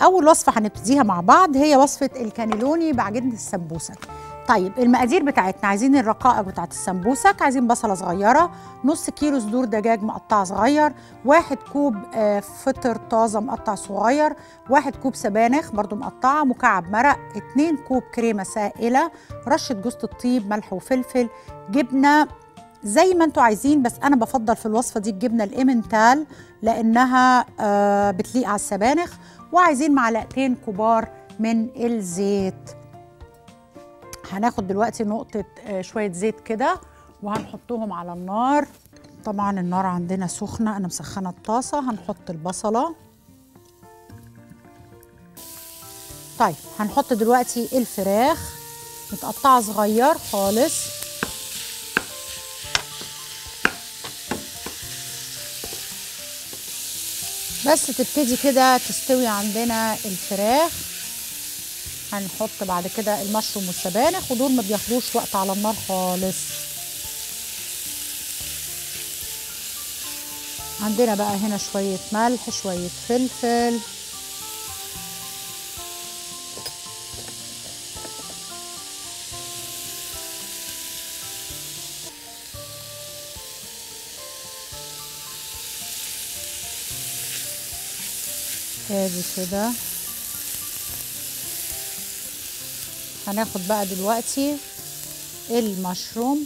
اول وصفه هنبتديها مع بعض هي وصفه الكانيلوني بعجينه السمبوسك طيب المقادير بتاعتنا عايزين الرقائق بتاعت السمبوسك عايزين بصله صغيره نص كيلو صدور دجاج مقطع صغير واحد كوب آه، فطر طازه مقطع صغير واحد كوب سبانخ برضو مقطعه مكعب مرق اتنين كوب كريمه سائله رشه جوز الطيب ملح وفلفل جبنه زي ما انتوا عايزين بس انا بفضل في الوصفه دي الجبنه الامنتال لانها آه، بتليق على السبانخ وعايزين معلقتين كبار من الزيت هناخد دلوقتي نقطة آه، شوية زيت كده وهنحطهم على النار طبعا النار عندنا سخنة أنا مسخنة الطاسة هنحط البصلة طيب هنحط دلوقتي الفراخ متقطعة صغير خالص بس تبتدي كده تستوي عندنا الفراخ هنحط بعد كده المشروم والسبانخ ودول ما بياخدوش وقت على النار خالص عندنا بقى هنا شوية ملح شوية فلفل ادي كده هناخد بقى دلوقتي المشروم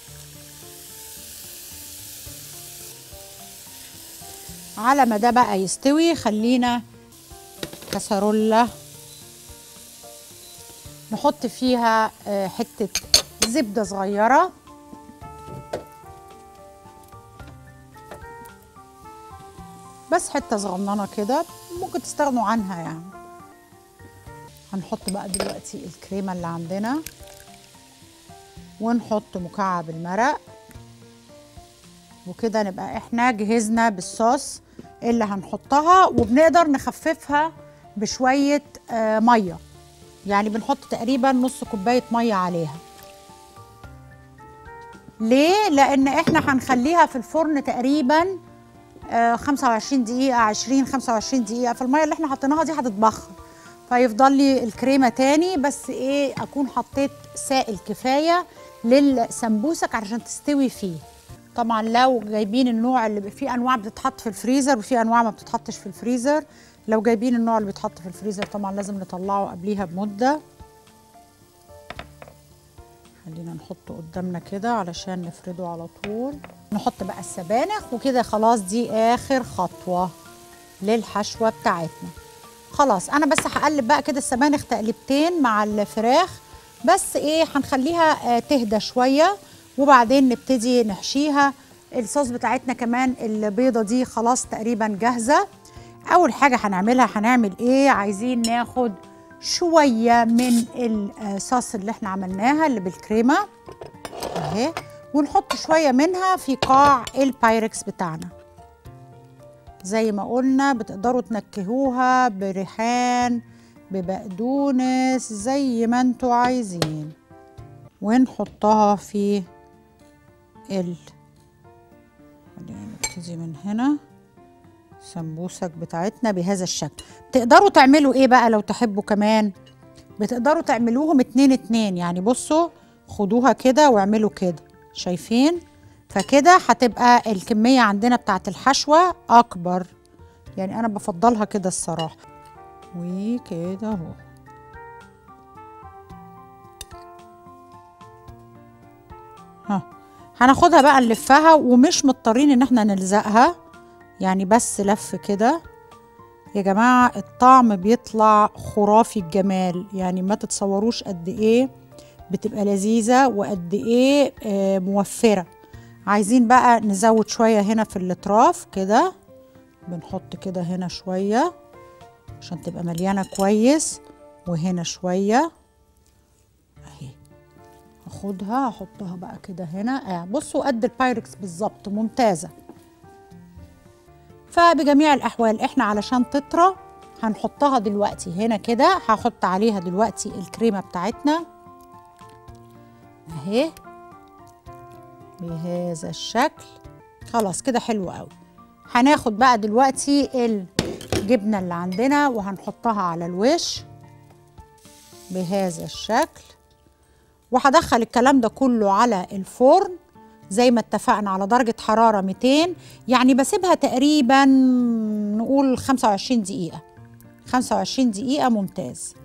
على ما ده بقى يستوي خلينا كسرولة نحط فيها آه، حتة زبدة صغيرة بس حتة صغننة كده ممكن تستغنوا عنها يعني هنحط بقى دلوقتي الكريمة اللي عندنا ونحط مكعب المرق وكده نبقى احنا جهزنا بالصوص اللي هنحطها وبنقدر نخففها بشوية آه مية يعني بنحط تقريبا نص كوباية مية عليها ليه؟ لأن احنا هنخليها في الفرن تقريبا آه 25 دقيقة 20 25 دقيقة فالمية اللي احنا حطيناها دي هتتبخر فيفضل لي الكريمه تاني بس ايه اكون حطيت سائل كفايه للسمبوسك علشان تستوي فيه طبعا لو جايبين النوع اللي في انواع بتتحط في الفريزر وفي انواع ما بتتحطش في الفريزر لو جايبين النوع اللي بيتحط في الفريزر طبعا لازم نطلعه قبليها بمده خلينا نحطه قدامنا كده علشان نفرده على طول نحط بقى السبانخ وكده خلاص دي اخر خطوه للحشوه بتاعتنا خلاص انا بس هقلب بقى كده السبانخ تقلبتين مع الفراخ بس ايه هنخليها آه، تهدى شويه وبعدين نبتدي نحشيها الصوص بتاعتنا كمان البيضه دي خلاص تقريبا جاهزه اول حاجه هنعملها هنعمل ايه عايزين ناخد شويه من الصوص اللي احنا عملناها اللي بالكريمه اهي ونحط شويه منها في قاع البايركس بتاعنا زي ما قلنا بتقدروا تنكهوها بريحان ببقدونس زي ما انتوا عايزين ونحطها في ال خلينا نبتدي من هنا سمبوسك بتاعتنا بهذا الشكل تقدروا تعملوا ايه بقى لو تحبوا كمان بتقدروا تعملوهم اتنين اتنين يعني بصوا خدوها كده واعملوا كده شايفين فكده هتبقى الكمية عندنا بتاعت الحشوة أكبر يعني أنا بفضلها كده الصراحة وكده اهو ها هناخدها بقى نلفها ومش مضطرين ان احنا نلزقها يعني بس لف كده يا جماعة الطعم بيطلع خرافي الجمال يعني ما تتصوروش قد ايه بتبقى لذيذة وقد ايه آه موفرة عايزين بقى نزود شوية هنا في الاطراف كده بنحط كده هنا شوية عشان تبقى مليانة كويس وهنا شوية اهي هاخدها هحطها بقى كده هنا اه بصوا قد البايركس بالظبط ممتازة فبجميع الأحوال احنا علشان تطرى هنحطها دلوقتي هنا كده هحط عليها دلوقتي الكريمة بتاعتنا اهي بهذا الشكل خلاص كده حلو قوي هناخد بقى دلوقتي الجبنة اللي عندنا وهنحطها على الوش بهذا الشكل وهدخل الكلام ده كله على الفرن زي ما اتفقنا على درجة حرارة 200 يعني بسيبها تقريبا نقول 25 دقيقة 25 دقيقة ممتاز